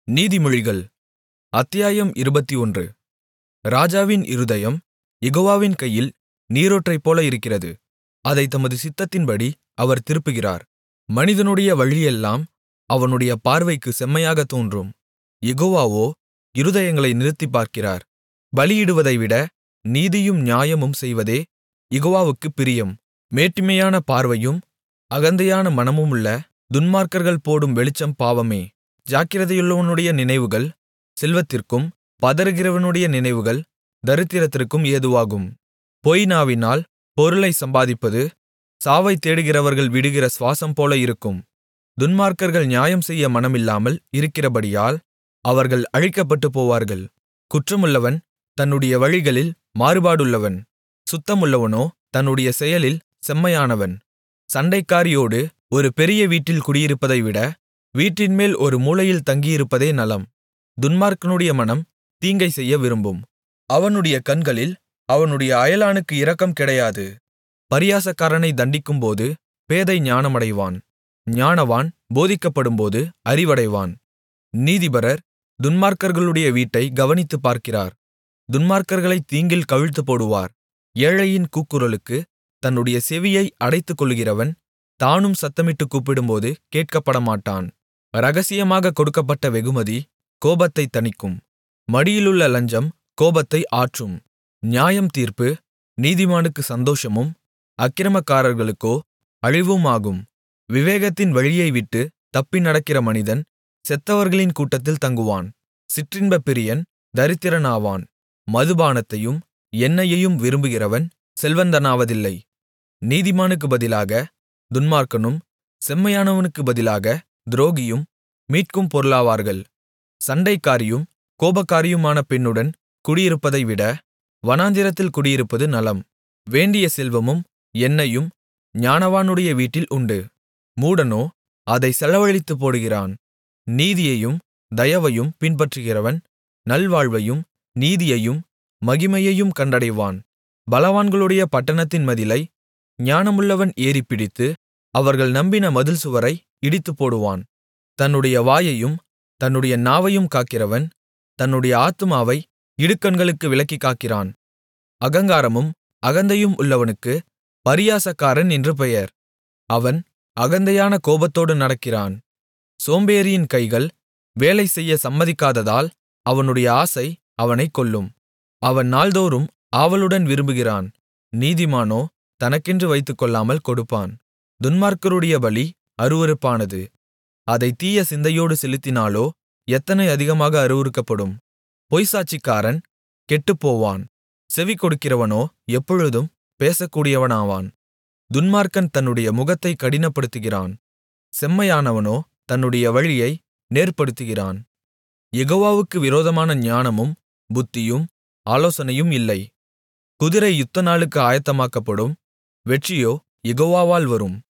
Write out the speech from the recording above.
நீதிமொழிகள் அத்தியாயம் இருபத்தொன்று ராஜாவின் இருதயம் யெகோவாவின் கையில் நீரூற்றைப்போல இருக்கிறது அதைத் தமது சித்தத்தின்படி அவர் திருப்புகிறார் மனிதனுடைய வழியெல்லாம் அவனுடைய பார்வைக்குச் செம்மையாகத் தோன்றும் யெகோவாவோ இருதயங்களை நிறுத்திப் பார்க்கிறார் பலியிடுவதைவிட நீதியும் நியாயமும் செய்வதே யெகோவாவுக்குப் பிரியம் மேட்டிமையான பார்வையும் அகந்தையான மனமுமுள்ள துன்மார்க்கர்கள் போடும் வெளிச்சம் பாவமே ஜாக்கிரதையுள்ளவனுடைய நினைவுகள் செல்வத்திற்கும் பதறுகிறவனுடைய நினைவுகள் தரித்திரத்திற்கும் ஏதுவாகும் பொய் நாவினால் பொருளைச் சம்பாதிப்பது சாவைத் தேடுகிறவர்கள் விடுகிற சுவாசம்போல இருக்கும் துன்மார்க்கர்கள் நியாயம்செய்ய மனமில்லாமல் இருக்கிறபடியால் அவர்கள் அழிக்கப்பட்டுப்போவார்கள் குற்றமுள்ளவன் தன்னுடைய வழிகளில் மாறுபாடுள்ளவன் சுத்தமுள்ளவனோ தன்னுடைய செயலில் செம்மையானவன் சண்டைக்காரியோடு ஒரு பெரிய வீட்டில் குடியிருப்பதைவிட வீட்டின்மேல் ஒரு மூலையில் தங்கியிருப்பதே நலம் துன்மார்க்கனுடைய மனம் தீங்கைச் செய்ய விரும்பும் அவனுடைய கண்களில் அவனுடைய அயலானுக்கு இரக்கம் கிடையாது பரியாசக்காரனைத் தண்டிக்கும்போது பேதை ஞானமடைவான் ஞானவான் போதிக்கப்படும்போது அறிவடைவான் நீதிபரர் துன்மார்க்கர்களுடைய வீட்டைக் கவனித்துப் பார்க்கிறார் துன்மார்க்கர்களைத் தீங்கில் கவிழ்த்துப்போடுவார் ஏழையின் கூக்குரலுக்கு தன்னுடைய செவியை அடைத்துக்கொள்ளுகிறவன் தானும் சத்தமிட்டுக் கூப்பிடும்போது கேட்கப்படமாட்டான் இரகசியமாகக் கொடுக்கப்பட்ட வெகுமதி கோபத்தைத் தணிக்கும் மடியிலுள்ள லஞ்சம் கோபத்தை ஆற்றும் நியாயம் தீர்ப்பு நீதிமானுக்கு சந்தோஷமும் அக்கிரமக்காரர்களுக்கோ அழிவுமாகும் விவேகத்தின் வழியை விட்டு தப்பி நடக்கிற மனிதன் செத்தவர்களின் கூட்டத்தில் தங்குவான் சிற்றின்பப் பிரியன் தரித்திரனாவான் மதுபானத்தையும் எண்ணெயையும் விரும்புகிறவன் செல்வந்தனாவதில்லை நீதிமானுக்கு பதிலாக துன்மார்க்கனும் செம்மையானவனுக்கு பதிலாக துரோகியும் மீட்கும் பொருளாவார்கள் சண்டைக்காரியும் கோபக்காரியுமான பெண்ணுடன் குடியிருப்பதைவிட வனாந்திரத்தில் குடியிருப்பது நலம் வேண்டிய செல்வமும் எண்ணெயும் ஞானவானுடைய வீட்டில் உண்டு மூடனோ அதை செலவழித்துப் போடுகிறான் நீதியையும் தயவையும் பின்பற்றுகிறவன் நல்வாழ்வையும் நீதியையும் மகிமையையும் கண்டடைவான் பலவான்களுடைய பட்டணத்தின் மதிலை ஞானமுள்ளவன் ஏறிப்பிடித்து அவர்கள் நம்பின மதில் சுவரை இடித்துப்போடுவான் தன்னுடைய வாயையும் தன்னுடைய நாவையும் காக்கிறவன் தன்னுடைய ஆத்துமாவை இடுக்கண்களுக்கு விலக்கிக் காக்கிறான் அகங்காரமும் அகந்தையும் உள்ளவனுக்கு பரியாசக்காரன் என்று பெயர் அவன் அகந்தையான கோபத்தோடு நடக்கிறான் சோம்பேறியின் கைகள் வேலை செய்ய சம்மதிக்காததால் அவனுடைய ஆசை அவனைக் கொல்லும் அவன் நாள்தோறும் ஆவலுடன் விரும்புகிறான் நீதிமானோ தனக்கென்று வைத்துக்கொள்ளாமல் கொடுப்பான் துன்மார்க்கருடைய பலி அருவருப்பானது அதை தீய சிந்தையோடு செலுத்தினாலோ எத்தனை அதிகமாக அருவருக்கப்படும் பொய்சாட்சிக்காரன் கெட்டுப்போவான் செவி கொடுக்கிறவனோ எப்பொழுதும் பேசக்கூடியவனாவான் துன்மார்க்கன் தன்னுடைய முகத்தை கடினப்படுத்துகிறான் செம்மையானவனோ தன்னுடைய வழியை நேர்ப்படுத்துகிறான் யெகோவாவுக்கு விரோதமான ஞானமும் புத்தியும் ஆலோசனையும் இல்லை குதிரை யுத்த நாளுக்கு ஆயத்தமாக்கப்படும் வெற்றியோ யெகோவாவால் வரும்